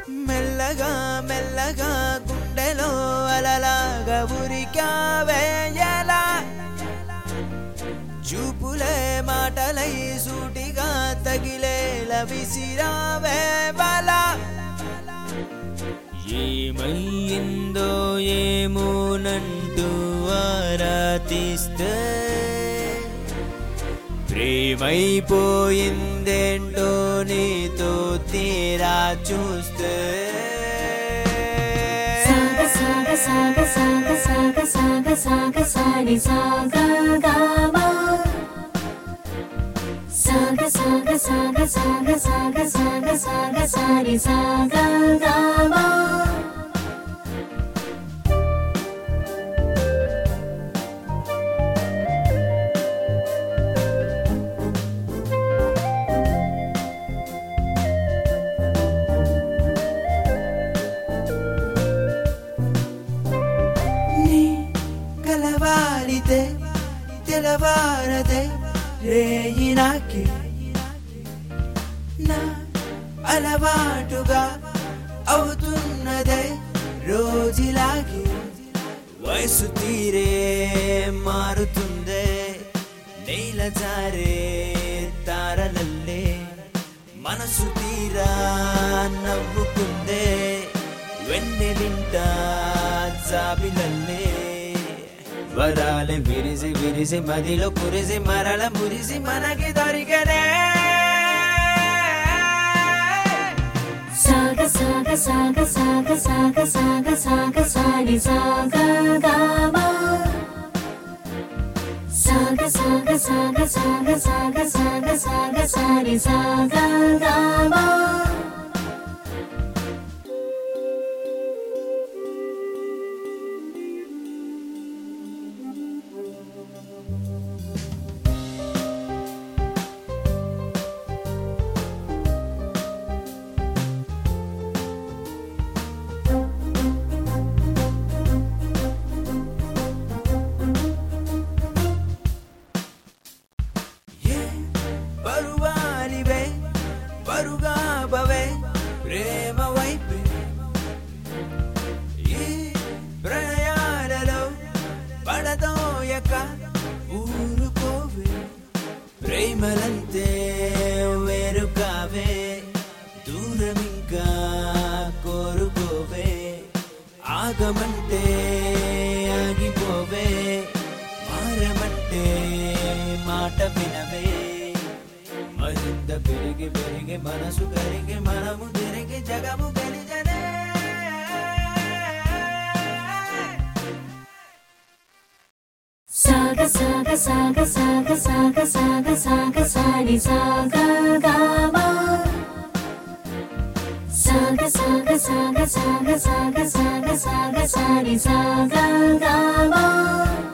మెల్లగా మెల్లగా గుండెలో అలలాగా ఉరికావే ఎలా చూపులే మాటలై సూటిగా తగిలేలా విసిరావే బలా ఏమయ్యిందో ఏమోనంటూ ఆరాతిస్తే ప్రేమైపోయిందేంటో నీతో తీరా చూస్తే సాగ సాగ సాగ సాగ సాగ సాగ సాగ సాని సాగ గామా సాగ సాగ సాగ సాగ సాగ సాగ సాగ సాని సాగ గామా నీ కలవారితే తెలవారదే రేయి నాకి నా అలవాటుగా అవుతున్నదే రోజులాగి వయసు తీరే మారుతుందే నేల జారే తారలల్లే మనసు తీరా నవ్వుకుందే వెన్నెలింట జాబిలల్లే వరాలే విరిసి విరిసి మదిలో కురిసి మరల మురిసి మనకి దొరికనే సాగ సాగ సాగ సాగ సాగ సాగ సాగ సాని సాగ గామా సాగ సాగ సాగ సాగ సాగ సాగ సాగ సాని సాగ గామా ఏ పరువాలివే పరుగా బవే ప్రేమ వైపే ఈ ప్రయాణలో పడదోయక ఊరుకోవే ప్రేమలంతే వేరు కావే దూరం ఇంకా కోరుకోవే ఆగమంటే ఆగిపోవే మారమంటే మాట వినవే మరింత పెరిగి పెరిగి మనసు కరిగి మనము తిరిగి జగము గెలిచనే సాగ సాగ సాగ సాగ సాగ సాగ సాగ సాని సాగ గామా సాగ సాగ సాగ సాగ సాగ సాగ సాగ సాని సాగ గామా